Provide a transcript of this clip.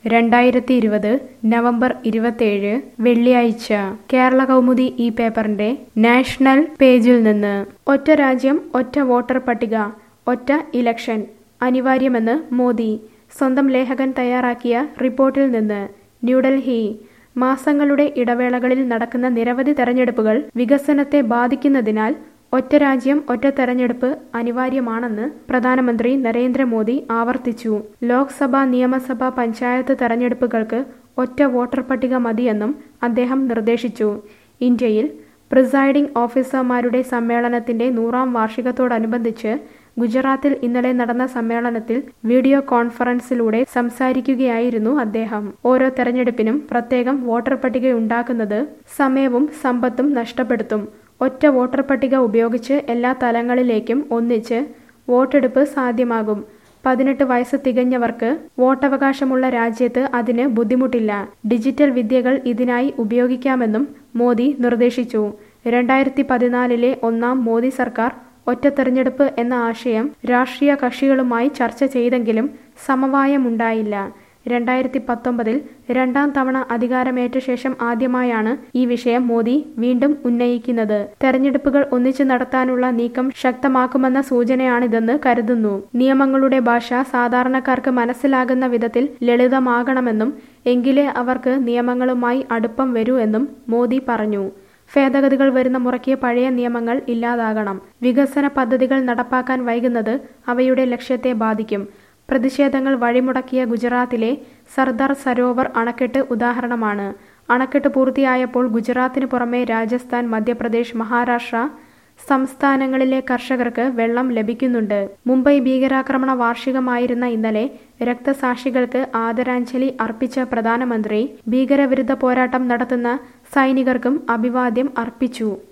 രണ്ടായിരത്തി ഇരുപത് നവംബർ ഇരുപത്തേഴ് വെള്ളിയാഴ്ച കേരള കൗമുദി ഈ പേപ്പറിന്റെ നാഷണൽ പേജിൽ നിന്ന് ഒറ്റ രാജ്യം ഒറ്റ വോട്ടർ പട്ടിക ഒറ്റ ഇലക്ഷൻ അനിവാര്യമെന്ന് മോദി സ്വന്തം ലേഖകൻ തയ്യാറാക്കിയ റിപ്പോർട്ടിൽ നിന്ന് ന്യൂഡൽഹി മാസങ്ങളുടെ ഇടവേളകളിൽ നടക്കുന്ന നിരവധി തെരഞ്ഞെടുപ്പുകൾ വികസനത്തെ ബാധിക്കുന്നതിനാൽ ഒറ്റ രാജ്യം ഒറ്റ തെരഞ്ഞെടുപ്പ് അനിവാര്യമാണെന്ന് പ്രധാനമന്ത്രി നരേന്ദ്രമോദി ആവർത്തിച്ചു ലോക്സഭ നിയമസഭ പഞ്ചായത്ത് തെരഞ്ഞെടുപ്പുകൾക്ക് ഒറ്റ വോട്ടർ പട്ടിക മതിയെന്നും അദ്ദേഹം നിർദ്ദേശിച്ചു ഇന്ത്യയിൽ പ്രിസൈഡിംഗ് ഓഫീസർമാരുടെ സമ്മേളനത്തിന്റെ നൂറാം വാർഷികത്തോടനുബന്ധിച്ച് ഗുജറാത്തിൽ ഇന്നലെ നടന്ന സമ്മേളനത്തിൽ വീഡിയോ കോൺഫറൻസിലൂടെ സംസാരിക്കുകയായിരുന്നു അദ്ദേഹം ഓരോ തെരഞ്ഞെടുപ്പിനും പ്രത്യേകം വോട്ടർ പട്ടിക ഉണ്ടാക്കുന്നത് സമയവും സമ്പത്തും നഷ്ടപ്പെടുത്തും ഒറ്റ വോട്ടർ പട്ടിക ഉപയോഗിച്ച് എല്ലാ തലങ്ങളിലേക്കും ഒന്നിച്ച് വോട്ടെടുപ്പ് സാധ്യമാകും പതിനെട്ട് വയസ്സ് തികഞ്ഞവർക്ക് വോട്ടവകാശമുള്ള രാജ്യത്ത് അതിന് ബുദ്ധിമുട്ടില്ല ഡിജിറ്റൽ വിദ്യകൾ ഇതിനായി ഉപയോഗിക്കാമെന്നും മോദി നിർദ്ദേശിച്ചു രണ്ടായിരത്തി പതിനാലിലെ ഒന്നാം മോദി സർക്കാർ ഒറ്റ തെരഞ്ഞെടുപ്പ് എന്ന ആശയം രാഷ്ട്രീയ കക്ഷികളുമായി ചർച്ച ചെയ്തെങ്കിലും സമവായമുണ്ടായില്ല രണ്ടായിരത്തി പത്തൊമ്പതിൽ രണ്ടാം തവണ അധികാരമേറ്റ ശേഷം ആദ്യമായാണ് ഈ വിഷയം മോദി വീണ്ടും ഉന്നയിക്കുന്നത് തെരഞ്ഞെടുപ്പുകൾ ഒന്നിച്ചു നടത്താനുള്ള നീക്കം ശക്തമാക്കുമെന്ന സൂചനയാണിതെന്ന് കരുതുന്നു നിയമങ്ങളുടെ ഭാഷ സാധാരണക്കാർക്ക് മനസ്സിലാകുന്ന വിധത്തിൽ ലളിതമാകണമെന്നും എങ്കിലേ അവർക്ക് നിയമങ്ങളുമായി അടുപ്പം വരൂ എന്നും മോദി പറഞ്ഞു ഭേദഗതികൾ വരുന്ന മുറയ്ക്ക് പഴയ നിയമങ്ങൾ ഇല്ലാതാകണം വികസന പദ്ധതികൾ നടപ്പാക്കാൻ വൈകുന്നത് അവയുടെ ലക്ഷ്യത്തെ ബാധിക്കും പ്രതിഷേധങ്ങൾ വഴിമുടക്കിയ ഗുജറാത്തിലെ സർദാർ സരോവർ അണക്കെട്ട് ഉദാഹരണമാണ് അണക്കെട്ട് പൂർത്തിയായപ്പോൾ ഗുജറാത്തിന് പുറമെ രാജസ്ഥാൻ മധ്യപ്രദേശ് മഹാരാഷ്ട്ര സംസ്ഥാനങ്ങളിലെ കർഷകർക്ക് വെള്ളം ലഭിക്കുന്നുണ്ട് മുംബൈ ഭീകരാക്രമണ വാർഷികമായിരുന്ന ഇന്നലെ രക്തസാക്ഷികൾക്ക് ആദരാഞ്ജലി അർപ്പിച്ച പ്രധാനമന്ത്രി ഭീകരവിരുദ്ധ പോരാട്ടം നടത്തുന്ന സൈനികർക്കും അഭിവാദ്യം അർപ്പിച്ചു